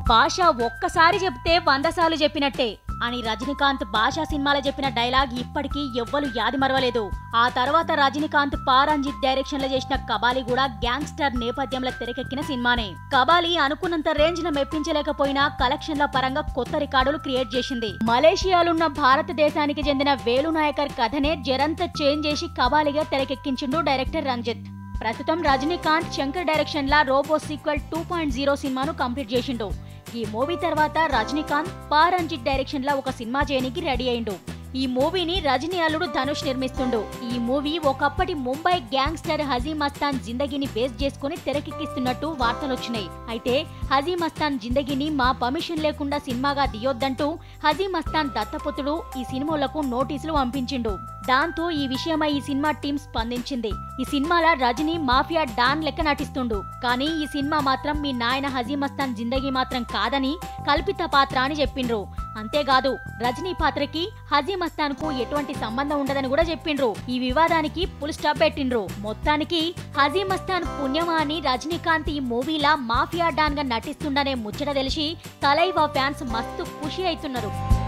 భాష ఒక్కసారి చెప్తే వంద సార్లు చెప్పినట్టే అని రజనీకాంత్ భాషా సినిమాలో చెప్పిన డైలాగ్ ఇప్పటికీ ఎవ్వరు యాది మరవలేదు ఆ తర్వాత రజనీకాంత్ పారంజిత్ డైరెక్షన్ లో చేసిన కబాలి కూడా గ్యాంగ్స్టర్ నేపథ్యంలో తెరకెక్కిన సినిమానే కబాలి అనుకున్నంత రేంజ్ ను మెప్పించలేకపోయినా కలెక్షన్ల పరంగా కొత్త రికార్డులు క్రియేట్ చేసింది మలేషియాలున్న భారతదేశానికి చెందిన వేలు నాయకర్ కథనే జరంత చేంజ్ చేసి కబాలిగా తెరకెక్కించిండు డైరెక్టర్ రంజిత్ ప్రస్తుతం రజనీకాంత్ శంకర్ డైరెక్షన్ లా robo sequel two point zero సినిమాను కంప్లీట్ చేసిండు ఈ మూవీ తర్వాత రజనీకాంత్ పారంజిత్ డైరెక్షన్ లా ఒక సినిమా చేయనికి రెడీ అయిండు ఈ మూవీని రజనీ అల్లుడు ధనుష్ నిర్మిస్తుండు ఈ మూవీ ఒకప్పటి ముంబై గ్యాంగ్స్టర్ హజీ మస్తాన్ జిందగీని బేస్ చేసుకుని తెరకెక్కిస్తున్నట్టు వార్తలొచ్చినాయి అయితే హజీ మస్తాన్ జిందగీని మా పర్మిషన్ లేకుండా సినిమాగా తీయొద్దంటూ హజీ మస్తాన్ దత్తపుత్రుడు ఈ సినిమాలకు నోటీసులు పంపించిండు దాంతో ఈ విషయమై ఈ సినిమా టీం స్పందించింది ఈ సినిమాలో రజనీ మాఫియా డాన్ లెక్క నటిస్తుండు కానీ ఈ సినిమా మాత్రం మీ నాయన హజీ మస్తాన్ జిందగీ మాత్రం కాదని కల్పిత పాత్ర అని చెప్పిండ్రు అంతేకాదు రజనీ పాత్రకి హజీ మస్తాన్ కు ఎటువంటి సంబంధం ఉండదని కూడా చెప్పిండ్రు ఈ వివాదానికి ఫుల్ స్టాప్ పెట్టిండ్రు మొత్తానికి హజీ మస్తాన్ పుణ్యమా అని రజనీకాంత్ ఈ మూవీలా మాఫియా డాన్ గా నటిస్తుండనే ముచ్చట తెలిసి తలైవా ఫ్యాన్స్ మస్తు ఖుషి అవుతున్నారు